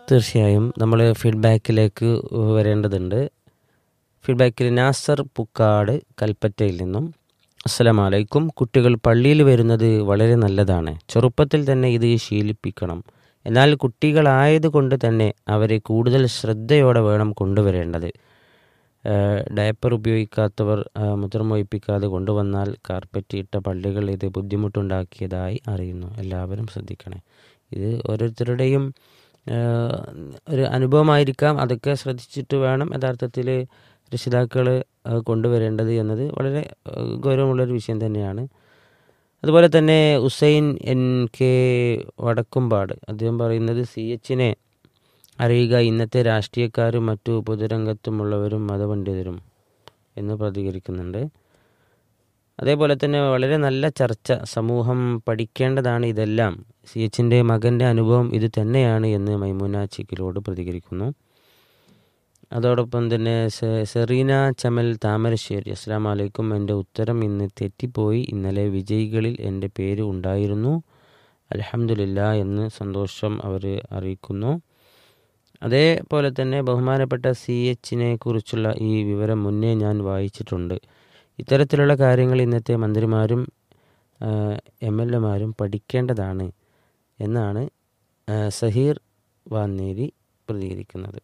തീർച്ചയായും നമ്മൾ ഫീഡ്ബാക്കിലേക്ക് വരേണ്ടതുണ്ട് ഫീഡ്ബാക്കിൽ നാസർ പുക്കാട് കൽപ്പറ്റയിൽ നിന്നും അസ്സലാമു അലൈക്കും കുട്ടികൾ പള്ളിയിൽ വരുന്നത് വളരെ നല്ലതാണ് ചെറുപ്പത്തിൽ തന്നെ ഇത് ശീലിപ്പിക്കണം എന്നാൽ കുട്ടികളായതുകൊണ്ട് തന്നെ അവരെ കൂടുതൽ ശ്രദ്ധയോടെ വേണം കൊണ്ടുവരേണ്ടത് ഏഹ് ഡയപ്പർ ഉപയോഗിക്കാത്തവർ ഏഹ് മുദ്രമൊഴിപ്പിക്കാതെ കൊണ്ടുവന്നാൽ കാർപ്പറ്റ് ഇട്ട പള്ളികൾ ഇത് ബുദ്ധിമുട്ടുണ്ടാക്കിയതായി അറിയുന്നു എല്ലാവരും ശ്രദ്ധിക്കണേ ഇത് ഓരോരുത്തരുടെയും ഏഹ് ഒരു അനുഭവമായിരിക്കാം അതൊക്കെ ശ്രദ്ധിച്ചിട്ട് വേണം യഥാർത്ഥത്തിൽ രക്ഷിതാക്കൾ കൊണ്ടുവരേണ്ടത് എന്നത് വളരെ ഏഹ് ഗൗരവമുള്ളൊരു വിഷയം തന്നെയാണ് അതുപോലെ തന്നെ ഹുസൈൻ എൻ കെ വടക്കുംപാട് അദ്ദേഹം പറയുന്നത് സി എച്ചിനെ അറിയുക ഇന്നത്തെ രാഷ്ട്രീയക്കാരും മറ്റു പൊതുരംഗത്തുമുള്ളവരും മതപണ്ഡിതരും എന്ന് പ്രതികരിക്കുന്നുണ്ട് അതേപോലെ തന്നെ വളരെ നല്ല ചർച്ച സമൂഹം പഠിക്കേണ്ടതാണ് ഇതെല്ലാം സി എച്ചിൻ്റെ മകൻ്റെ അനുഭവം ഇത് തന്നെയാണ് എന്ന് മൈമുന ചിക്കിലോട് പ്രതികരിക്കുന്നു അതോടൊപ്പം തന്നെ സെ- സെറീന ചമൽ താമരശ്ശേരി അസ്സാം വലൈക്കും എൻ്റെ ഉത്തരം ഇന്ന് തെറ്റിപ്പോയി ഇന്നലെ വിജയികളിൽ എൻ്റെ പേര് ഉണ്ടായിരുന്നു അലഹമില്ല എന്ന് സന്തോഷം അവർ അറിയിക്കുന്നു അതേപോലെ തന്നെ ബഹുമാനപ്പെട്ട സി എച്ചിനെ കുറിച്ചുള്ള ഈ വിവരം മുന്നേ ഞാൻ വായിച്ചിട്ടുണ്ട് ഇത്തരത്തിലുള്ള കാര്യങ്ങൾ ഇന്നത്തെ മന്ത്രിമാരും എം എൽ എമാരും പഠിക്കേണ്ടതാണ് എന്നാണ് ആ, സഹീർ വാന്നേരി പ്രതികരിക്കുന്നത്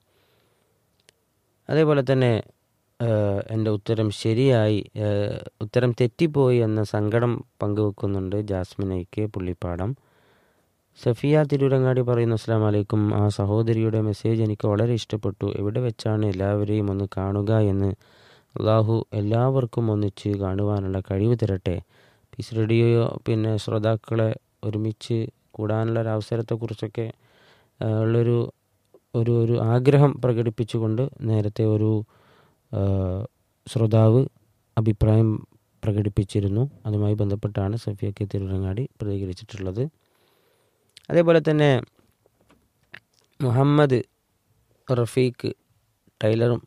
അതേപോലെ തന്നെ ഏഹ്, എൻ്റെ ഉത്തരം ശരിയായി ഏഹ്, ഉത്തരം തെറ്റിപ്പോയി എന്ന സങ്കടം പങ്കുവെക്കുന്നുണ്ട് ജാസ്മിൻ ഐക്കെ പുള്ളിപ്പാടം സഫിയ തിരൂരങ്ങാടി പറയുന്നു അസ്സാം വലൈക്കും ആ സഹോദരിയുടെ മെസ്സേജ് എനിക്ക് വളരെ ഇഷ്ടപ്പെട്ടു എവിടെ വെച്ചാണ് എല്ലാവരെയും ഒന്ന് കാണുക എന്ന് അള്ളാഹു എല്ലാവർക്കും ഒന്നിച്ച് കാണുവാനുള്ള കഴിവ് തരട്ടെ പീസ് റേഡിയോ പിന്നെ ശ്രോതാക്കളെ ഒരുമിച്ച് കൂടാനുള്ള ഒരു അവസരത്തെക്കുറിച്ചൊക്കെ ആ, ഉള്ളൊരു ഒരു ഒരു ആഗ്രഹം പ്രകടിപ്പിച്ചുകൊണ്ട് നേരത്തെ ഒരു ആ, ശ്രോതാവ് അഭിപ്രായം പ്രകടിപ്പിച്ചിരുന്നു അതുമായി ബന്ധപ്പെട്ടാണ് സഫിയ കെ തിരുവരങ്ങാടി പ്രതികരിച്ചിട്ടുള്ളത് അതേപോലെ തന്നെ മുഹമ്മദ് റഫീഖ് ടൈലറും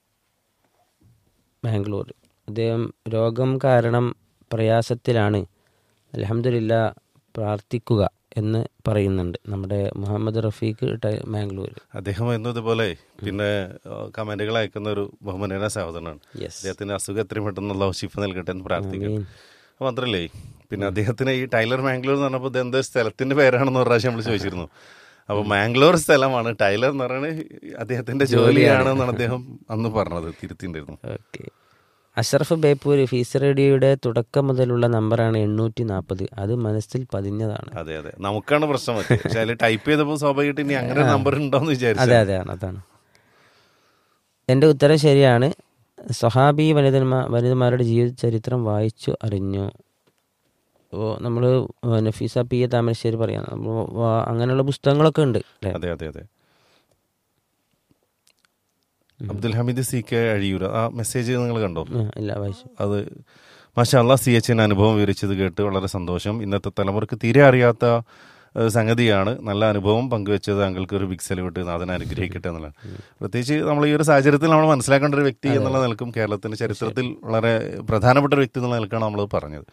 ബാംഗ്ലൂർ അദ്ദേഹം രോഗം കാരണം പ്രയാസത്തിലാണ് അലഹമില്ല പ്രാർത്ഥിക്കുക എന്ന് പറയുന്നുണ്ട് നമ്മുടെ മുഹമ്മദ് റഫീഖ് ടൈ- ബാംഗ്ലൂർ അദ്ദേഹം എന്നും ഇതുപോലെ പിന്നെ കമന്റുകൾ അയക്കുന്ന ഒരു ബഹുമാനീയ സഹോദരനാണ് യെസ് അദ്ദേഹത്തിന് അസുഖം എത്രയും പെട്ടെന്നുള്ള ഷിഫ നൽകട്ടെ എന്ന് പ്രാർത്ഥിക്കുന്നു ആമീൻ. അത് മാത്രല്ലേ പിന്നെ അദ്ദേഹത്തിന് ഈ ടൈലർ മാംഗ്ലൂർ എന്ന് പറഞ്ഞപ്പോൾ ഇത് എന്തോ സ്ഥലത്തിന്റെ പേരാണെന്ന് ഒരു പ്രാവശ്യം നമ്മൾ ചോദിച്ചിരുന്നു അപ്പൊ മാംഗ്ലൂർ സ്ഥലമാണ് ടൈലർ എന്ന് പറയുന്നത് അദ്ദേഹത്തിന്റെ ജോലിയാണെന്നാണ് അദ്ദേഹം അന്ന് പറഞ്ഞത് തിരുത്തിണ്ടായിരുന്നു ഓക്കെ അഷറഫ് ബേപ്പൂർ ഫീസ് റേഡിയോയുടെ തുടക്കം മുതലുള്ള നമ്പറാണ് എണ്ണൂറ്റി നാൽപ്പത് അത് മനസ്സിൽ പതിഞ്ഞതാണ് അതെ അതെ നമുക്കാണ് പ്രശ്നം പറ്റിയത് പക്ഷെ അതിൽ ടൈപ്പ് ചെയ്തപ്പോൾ സ്വാഭാവികമായിട്ട് ഇനി അങ്ങനെ ഒരു നമ്പർ ഉണ്ടോന്ന് വിചാരിച്ചു അതെ അതെ അതാണ് എൻ്റെ ഉത്തരം ശരിയാണ് സ്വഹാബി വനിതന്മാ വനിതമാരുടെ ജീവിത ചരിത്രം വായിച്ചു അറിഞ്ഞു അപ്പോൾ നമ്മൾ നഫീസ പി എ താമരശ്ശേരി പറയാം നമ്മൾ വാ- അങ്ങനെയുള്ള പുസ്തകങ്ങളൊക്കെ ഉണ്ട് അല്ലേ അതെ അതെ അതെ അബ്ദുൽ ഹമീദ് സി കെ അഴിയൂർ ആ മെസ്സേജ് നിങ്ങൾ കണ്ടോ ആ, ഇല്ല വായിച്ചു അത് മാഷാ അള്ളാഹ് സി എച്ചിന് അനുഭവം വിവരിച്ചത് കേട്ട് വളരെ സന്തോഷം ഇന്നത്തെ തലമുറക്ക് തീരെ അറിയാത്ത ഏഹ്, സംഗതിയാണ് നല്ല അനുഭവം പങ്കുവെച്ചത് അങ്ങൾക്ക് ഒരു ബിഗ് സെലിവിട്ട് നാഥനെ അനുഗ്രഹിക്കട്ടെ എന്നുള്ളത് പ്രത്യേകിച്ച് നമ്മൾ ഈ ഒരു സാഹചര്യത്തിൽ നമ്മൾ മനസ്സിലാക്കേണ്ട ഒരു വ്യക്തി എന്നുള്ള നിലക്കും കേരളത്തിന്റെ ചരിത്രത്തിൽ വളരെ പ്രധാനപ്പെട്ട ഒരു വ്യക്തി എന്നുള്ള നിലക്കാണ് നമ്മൾ പറഞ്ഞത്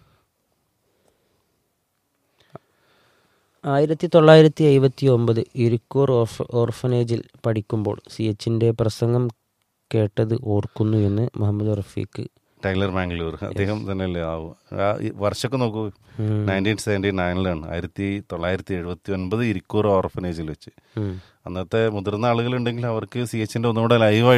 ആയിരത്തി തൊള്ളായിരത്തി എഴുപത്തി ഒമ്പത് ഇരിക്കൂർ ഓർഫ ഓർഫനേജിൽ പഠിക്കുമ്പോൾ സി എച്ചിൻ്റെ പ്രസംഗം കേട്ടത് ഓർക്കുന്നു എന്ന് മുഹമ്മദ് റഫീഖ് ടൈലർ മാംഗ്ലൂർ അദ്ദേഹം തന്നെയല്ലേ ആ ആ ഈ വർഷമൊക്കെ നോക്കൂ നയൻറ്റീൻ സെവൻറ്റി നയനിലാണ് ആയിരത്തി തൊള്ളായിരത്തി എഴുപത്തി ഒൻപത് ഇരിക്കൂർ ഓർഫനേജിൽ വെച്ച് ഉം. അന്നത്തെ മുതിർന്ന ആളുകളുണ്ടെങ്കിൽ അവർക്ക് സി എച്ചിന്റെ ഒന്നുകൂടെ ലൈവായിട്ട്